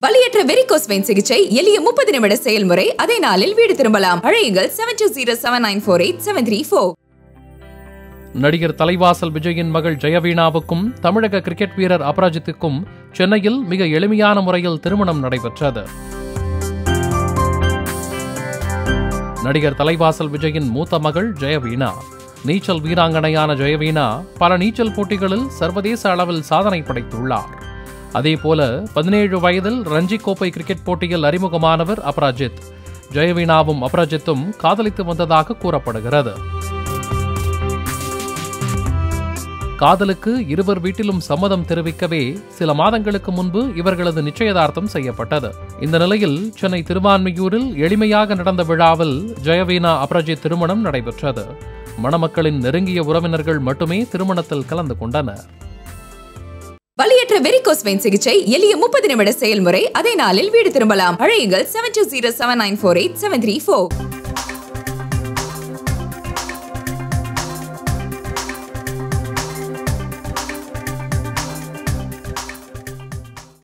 வலியற்ற varicose vein சிகிச்சை எளிய முப்பது நிமிட செயல்முறை அதே நாளில் வீடு திரும்பலாம் அழையுங்கள் seven two zero seven nine four eight seven three four நடிகர் தலைவாசல் விஜயின் மகள் ஜெயவீணாவுக்கும் தமிழக கிரிக்கெட் வீரர் அபராஜித்துக்கும் சென்னையில் மிக எளிமையான முறையில் திருமணம் நடைபெற்றது நடிகர் தலைவாசல் விஜயின் மூத்த மகள் ஜெயவீணா நீச்சல் வீராங்கனையான ஜெயவீணா பல நீச்சல் போட்டிகளில் சர்வதேச அளவில் சாதனை படைத்துள்ளார் அதேபோல பதினேழு வயதில் ரஞ்சி கோப்பை கிரிக்கெட் போட்டியில் அறிமுகமானவர் அபராஜித் ஜெயவீணாவும் அபராஜித்தும் காதலித்து வந்ததாக கூறப்படுகிறது காதலுக்கு இருவர் வீட்டிலும் சம்மதம் தெரிவிக்கவே சில மாதங்களுக்கு முன்பு இவர்களது நிச்சயதார்த்தம் செய்யப்பட்டது இந்த நிலையில் சென்னை திருவான்மியூரில் எளிமையாக நடந்த விழாவில் ஜெயவீணா அபராஜித் திருமணம் நடைபெற்றது மணமக்களின் நெருங்கிய உறவினர்கள் மட்டுமே திருமணத்தில் கலந்து கொண்டனர் வலியற்ற வெரிகோஸ் வெயின் சிகிச்சை எளிய முப்பது நிமிட செயல்முறை அதே நாளில் வீடு திரும்பலாம் அழையுங்கள் seven two zero seven nine four eight seven three four